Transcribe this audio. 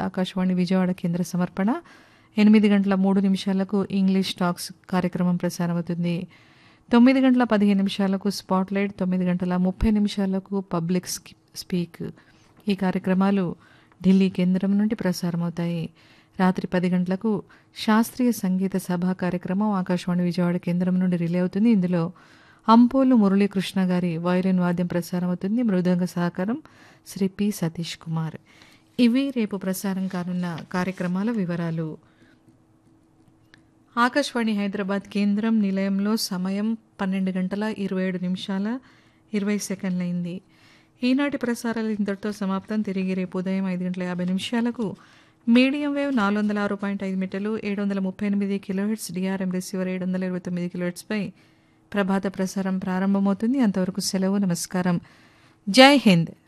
ఆకాశవాణి విజయవాడ కేంద్ర సమర్పణ ఎనిమిది గంటల మూడు నిమిషాలకు ఇంగ్లీష్ టాక్స్ కార్యక్రమం ప్రసారమవుతుంది తొమ్మిది గంటల పదిహేను నిమిషాలకు స్పాట్లైట్ తొమ్మిది గంటల ముప్పై నిమిషాలకు పబ్లిక్ స్పీక్ ఈ కార్యక్రమాలు ఢిల్లీ కేంద్రం నుండి ప్రసారమవుతాయి రాత్రి పది గంటలకు శాస్త్రీయ సంగీత సభ కార్యక్రమం ఆకాశవాణి విజయవాడ కేంద్రం నుండి రిలే అవుతుంది ఇందులో అంపోలు మురళీకృష్ణ గారి వయలిన్ వాద్యం ప్రసారమవుతుంది మృదంగ సహకారం శ్రీ పి సతీష్ కుమార్ ఇవి రేపు ప్రసారం కానున్న కార్యక్రమాల వివరాలు ఆకాశవాణి హైదరాబాద్ కేంద్రం నిలయంలో సమయం పన్నెండు గంటల ఇరవై ఏడు నిమిషాల ఇరవై సెకండ్లైంది ఈనాటి ప్రసారాలు ఇంతటితో సమాప్తం తిరిగి రేపు ఉదయం ఐదు గంటల యాభై నిమిషాలకు మీడియం వేవ్ నాలుగు వందల ఆరు పాయింట్ ఐదు మీటర్లు ఏడు వందల ముప్పై ఎనిమిది కిలోహెట్స్ డిఆర్ఎం రిసీవర్ ఏడు వందల ఇరవై తొమ్మిది కిలోహెట్స్పై ప్రభాత ప్రసారం ప్రారంభమవుతుంది అంతవరకు సెలవు నమస్కారం జై హింద్